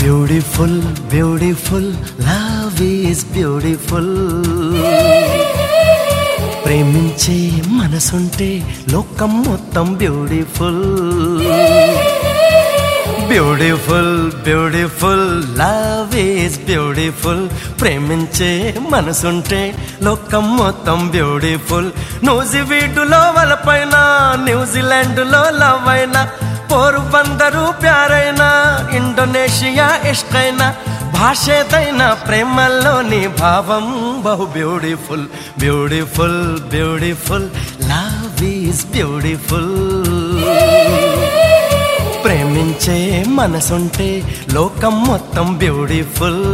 Beautiful beautiful love is beautiful ప్రేమించే మనసుంటే లోకం మొత్తం beautiful beautiful beautiful love is beautiful ప్రేమించే మనసుంటే లోకం మొత్తం బ్యూటిఫుల్ నూజివీడులో వలపైన న్యూజిలాండ్లో లవ్ అయినా పోరుబందరు ప్యారైనా ఇండోనేషియా ఇష్టైనా భాషేదైనా ప్రేమలోని భావం బహు beautiful beautiful beautiful love is beautiful ప్రేమించే మనసుంటే లోకం మొత్తం beautiful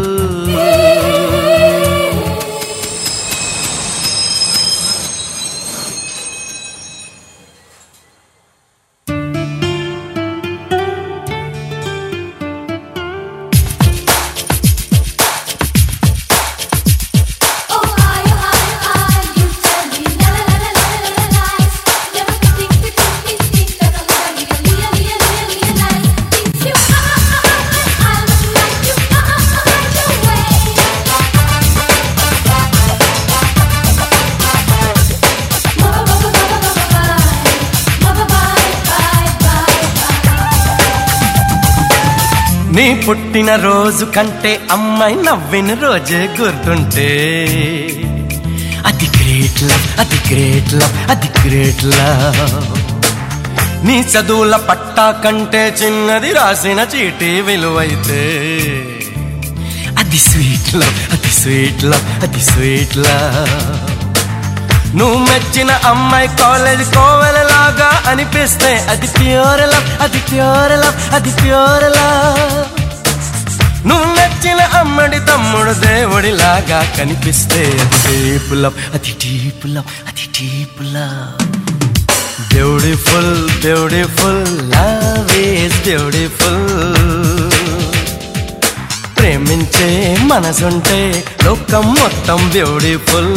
Oh I, oh I, oh I, you tell me la la la la la la la lies. Never think, think, think, think, think that I'm gonna real, real, real, real nice. Think you, ah ah ah ah, I must like you, ah ah ah like your way. Bye bye bye bye bye bye bye bye bye bye. నీ పుట్టిన రోజు కంటే అమ్మాయి నవ్విన రోజే గుర్తుంటే అది great love అది గ్రేట్ లవ్ అది గ్రేట్ లవ్ నీ చదువుల పట్టా కంటే చిన్నది రాసిన చీటీ విలువైతే అది స్వీట్ లవ్ అది స్వీట్ లవ్ అది స్వీట్ లవ్ నువ్వు మెచ్చిన అమ్మాయి కాలేజ్ కోవెలలాగా అనిపిస్తే అది ప్యూర్ లవ్ అది ప్యూర్ లవ్ అది ప్యూర్ లవ్ నువ్వు నచ్చిన అమ్మడి తమ్ముడు దేవుడిలాగా కనిపిస్తే అది డీప్ లవ్ అది డీప్ లవ్ అది deep love beautiful beautiful love is beautiful ప్రేమించే మనసుంటే లోకం మొత్తం beautiful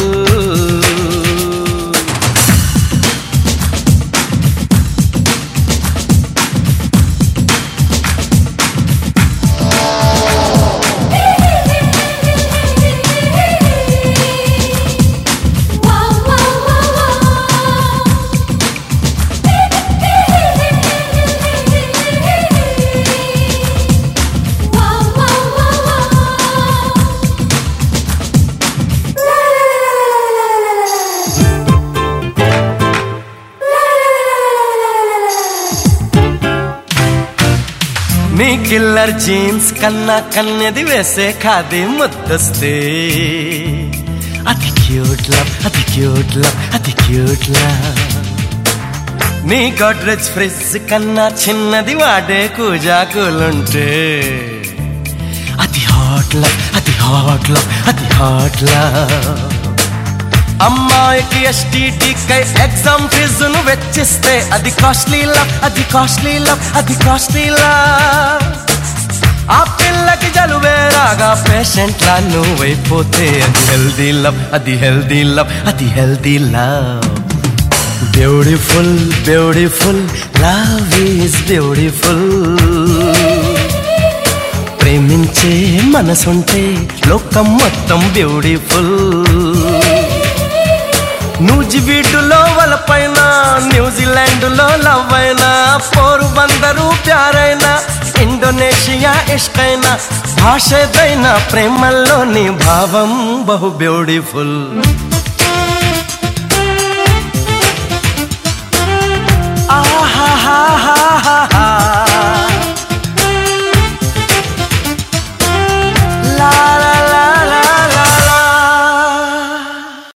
Wow wow wow wow. Wow wow wow wow. La la la la la la la la. La la la la la la la. నీ killer jeans కన్నా కన్నెది వేసే ఖాదీ ముద్దస్తే అది క్యూట్ లవ్ అది క్యూట్ లవ్ అది క్యూట్ లవ్ నీ గోడ్రెజ్ ఫ్రిడ్జ్ కన్నా చిన్నది వాడే కూజాకులుంటే అది హాట్ లవ్ అది హాట్ లవ్ అది హాట్ లవ్ అమ్మాయికి ఎస్టీడీకై ఎగ్జామ్ ఫీజును వెచ్చిస్తే అది కాస్ట్లీ లవ్ అది కాస్ట్లీ లవ్ అది కాస్ట్లీ లవ్ ఆ పిల్లకి జలుబే రాగా పేషెంట్ లా నువ్వైపోతే అది హెల్దీ లవ్ అది హెల్దీ లవ్ అది healthy love beautiful beautiful love is beautiful ప్రేమించే మనసుంటే లోకం మొత్తం బ్యూటిఫుల్ నూజివీడులో వలపైన న్యూజిలాండ్లో లవ్ అయినా పోరుబందరు ప్యారైనా ఇండోనేషియా ఇష్టైనా భాషదైనా ప్రేమల్లోని భావం బహు బ్యూటిఫుల్